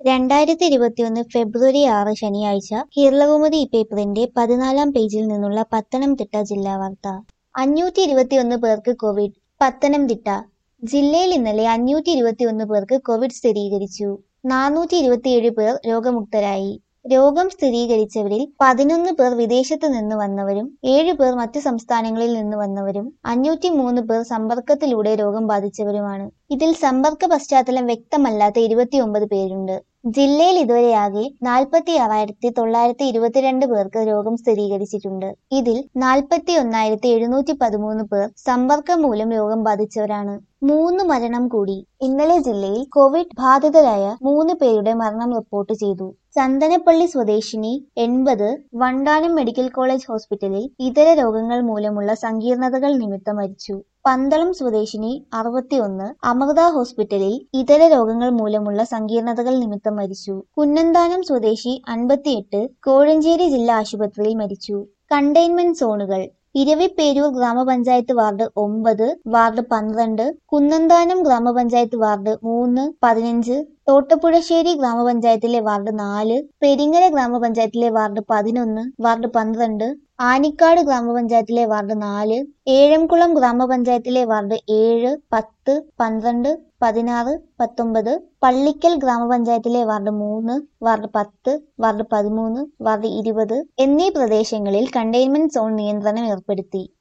രണ്ടായിരത്തി ഇരുപത്തിയൊന്ന് ഫെബ്രുവരി ആറ് ശനിയാഴ്ച കേരളകൗമുദി പേപ്പറിന്റെ പതിനാലാം പേജിൽ നിന്നുള്ള പത്തനംതിട്ട ജില്ലാ വാർത്ത അഞ്ഞൂറ്റി ഇരുപത്തിയൊന്ന് പേർക്ക് കോവിഡ് പത്തനംതിട്ട ജില്ലയിൽ ഇന്നലെ അഞ്ഞൂറ്റി ഇരുപത്തിയൊന്ന് പേർക്ക് കോവിഡ് സ്ഥിരീകരിച്ചു നാനൂറ്റി ഇരുപത്തിയേഴ് പേർ രോഗമുക്തരായി രോഗം സ്ഥിരീകരിച്ചവരിൽ പതിനൊന്ന് പേർ വിദേശത്ത് നിന്ന് വന്നവരും ഏഴ് പേർ മറ്റു സംസ്ഥാനങ്ങളിൽ നിന്ന് വന്നവരും അഞ്ഞൂറ്റി മൂന്ന് പേർ സമ്പർക്കത്തിലൂടെ രോഗം ബാധിച്ചവരുമാണ് ഇതിൽ സമ്പർക്ക പശ്ചാത്തലം വ്യക്തമല്ലാത്ത ഇരുപത്തിയൊമ്പത് പേരുണ്ട് ജില്ലയിൽ ഇതുവരെയാകെ നാൽപ്പത്തി ആറായിരത്തി തൊള്ളായിരത്തി ഇരുപത്തിരണ്ട് പേർക്ക് രോഗം സ്ഥിരീകരിച്ചിട്ടുണ്ട് ഇതിൽ നാൽപ്പത്തി ഒന്നായിരത്തി എഴുന്നൂറ്റി പതിമൂന്ന് പേർ സമ്പർക്കം മൂലം രോഗം ബാധിച്ചവരാണ് മൂന്ന് മരണം കൂടി ഇന്നലെ ജില്ലയിൽ കോവിഡ് ബാധിതരായ മൂന്ന് പേരുടെ മരണം റിപ്പോർട്ട് ചെയ്തു ചന്ദനപ്പള്ളി സ്വദേശിനി എൺപത് വണ്ടാനം മെഡിക്കൽ കോളേജ് ഹോസ്പിറ്റലിൽ ഇതര രോഗങ്ങൾ മൂലമുള്ള സങ്കീർണതകൾ നിമിത്തം മരിച്ചു പന്തളം സ്വദേശിനി അറുപത്തിയൊന്ന് അമൃത ഹോസ്പിറ്റലിൽ ഇതര രോഗങ്ങൾ മൂലമുള്ള സങ്കീർണതകൾ നിമിത്തം മരിച്ചു കുന്നന്താനം സ്വദേശി അൻപത്തിയെട്ട് കോഴഞ്ചേരി ജില്ലാ ആശുപത്രിയിൽ മരിച്ചു കണ്ടെയ്ൻമെന്റ് സോണുകൾ ഇരവിപ്പേരൂർ ഗ്രാമപഞ്ചായത്ത് വാർഡ് ഒമ്പത് വാർഡ് പന്ത്രണ്ട് കുന്നന്താനം ഗ്രാമപഞ്ചായത്ത് വാർഡ് മൂന്ന് പതിനഞ്ച് തോട്ടപ്പുഴശ്ശേരി ഗ്രാമപഞ്ചായത്തിലെ വാർഡ് നാല് പെരിങ്ങര ഗ്രാമപഞ്ചായത്തിലെ വാർഡ് പതിനൊന്ന് വാർഡ് പന്ത്രണ്ട് ആനിക്കാട് ഗ്രാമപഞ്ചായത്തിലെ വാർഡ് നാല് ഏഴംകുളം ഗ്രാമപഞ്ചായത്തിലെ വാർഡ് ഏഴ് പത്ത് പന്ത്രണ്ട് പതിനാറ് പത്തൊമ്പത് പള്ളിക്കൽ ഗ്രാമപഞ്ചായത്തിലെ വാർഡ് മൂന്ന് വാർഡ് പത്ത് വാർഡ് പതിമൂന്ന് വാർഡ് ഇരുപത് എന്നീ പ്രദേശങ്ങളിൽ കണ്ടെയ്ൻമെന്റ് സോൺ നിയന്ത്രണം ഏർപ്പെടുത്തി